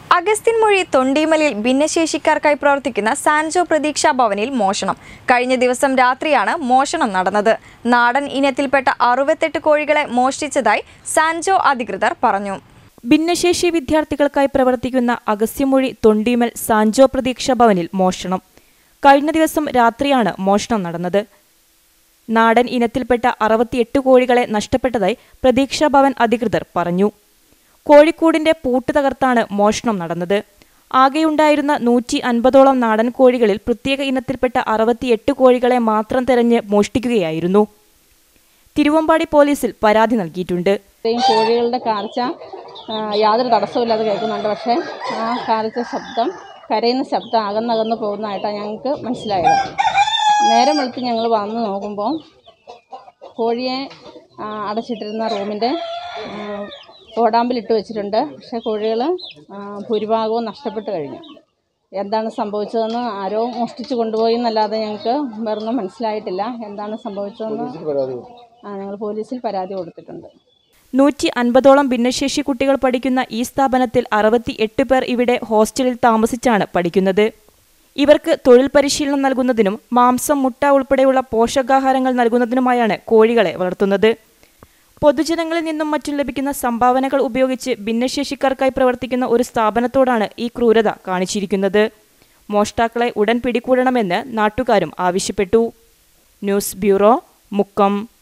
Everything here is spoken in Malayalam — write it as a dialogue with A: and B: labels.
A: അഗസ്ത്യൻമൊഴി തൊണ്ടിമലിൽ ഭിന്നശേഷിക്കാർക്കായി പ്രവർത്തിക്കുന്ന സാൻജോ പ്രതീക്ഷാ ഭവനിൽ മോഷണം കഴിഞ്ഞ ദിവസം രാത്രിയാണ് മോഷണം നടന്നത് നാടൻ ഇനത്തിൽപ്പെട്ട അറുപത്തെട്ട് കോഴികളെ മോഷ്ടിച്ചതായി സാൻജോ അധികൃതർ പറഞ്ഞു
B: ഭിന്നശേഷി വിദ്യാർത്ഥികൾക്കായി പ്രവർത്തിക്കുന്ന അഗസ്യമൊഴി തൊണ്ടിമൽ സാഞ്ചോ പ്രതീക്ഷ ഭവനിൽ മോഷണം കഴിഞ്ഞ ദിവസം രാത്രിയാണ് മോഷണം നടന്നത് നാടൻ ഇനത്തിൽപ്പെട്ട അറുപത്തിയെട്ട് കോഴികളെ നഷ്ടപ്പെട്ടതായി പ്രതീക്ഷാ ഭവൻ അധികൃതർ പറഞ്ഞു കോഴിക്കൂടിന്റെ പൂട്ട് തകർത്താണ് മോഷണം നടന്നത് ആകെയുണ്ടായിരുന്ന നൂറ്റി അൻപതോളം നാടൻ കോഴികളിൽ പ്രത്യേക ഇനത്തിൽപ്പെട്ട അറുപത്തിയെട്ട് കോഴികളെ മാത്രം തെരഞ്ഞ് മോഷ്ടിക്കുകയായിരുന്നു തിരുവമ്പാടി പോലീസിൽ പരാതി നൽകിയിട്ടുണ്ട്
C: ഇത്രയും കോഴികളുടെ കാർച്ച ആ, യാതൊരു തടസ്സമില്ലാതെ കേൾക്കുന്നുണ്ട് പക്ഷേ ആ കാർച്ച ശബ്ദം കരയുന്ന ശബ്ദം അകന്നകന്ന് പോകുന്നതായിട്ടാണ് ഞങ്ങൾക്ക് മനസ്സിലായത് നേരം വെളുത്ത് ഞങ്ങൾ വന്ന് നോക്കുമ്പോൾ കോഴിയെ ആ, അടച്ചിട്ടിരുന്ന റൂമിൻ്റെ ഓടാമ്പിലിട്ട് വെച്ചിട്ടുണ്ട് പക്ഷേ കോഴികൾ ഭൂരിഭാഗവും നഷ്ടപ്പെട്ട് കഴിഞ്ഞു എന്താണ് സംഭവിച്ചതെന്ന് ആരോ മോഷ്ടിച്ച് കൊണ്ടുപോയി എന്നല്ലാതെ ഞങ്ങൾക്ക് വേറൊന്നും മനസ്സിലായിട്ടില്ല എന്താണ് സംഭവിച്ചതെന്ന് ആ, ഞങ്ങൾ പോലീസിൽ പരാതി കൊടുത്തിട്ടുണ്ട്
B: നൂറ്റി അൻപതോളം ഭിന്നശേഷി കുട്ടികൾ പഠിക്കുന്ന ഈ സ്ഥാപനത്തിൽ അറുപത്തി എട്ട് പേർ ഇവിടെ ഹോസ്റ്റലിൽ താമസിച്ചാണ് പഠിക്കുന്നത് ഇവർക്ക് തൊഴിൽ പരിശീലനം നൽകുന്നതിനും മാംസം മുട്ട ഉൾപ്പെടെയുള്ള പോഷകാഹാരങ്ങൾ നൽകുന്നതിനുമായാണ് കോഴികളെ വളർത്തുന്നത് പൊതുജനങ്ങളിൽ നിന്നും മറ്റും ലഭിക്കുന്ന സംഭാവനകൾ ഉപയോഗിച്ച് ഭിന്നശേഷിക്കാർക്കായി പ്രവർത്തിക്കുന്ന ഒരു സ്ഥാപനത്തോടാണ് ഈ ക്രൂരത കാണിച്ചിരിക്കുന്നത് മോഷ്ടാക്കളെ ഉടൻ പിടികൂടണമെന്ന് നാട്ടുകാരും ആവശ്യപ്പെട്ടു ന്യൂസ് ബ്യൂറോ മുക്കം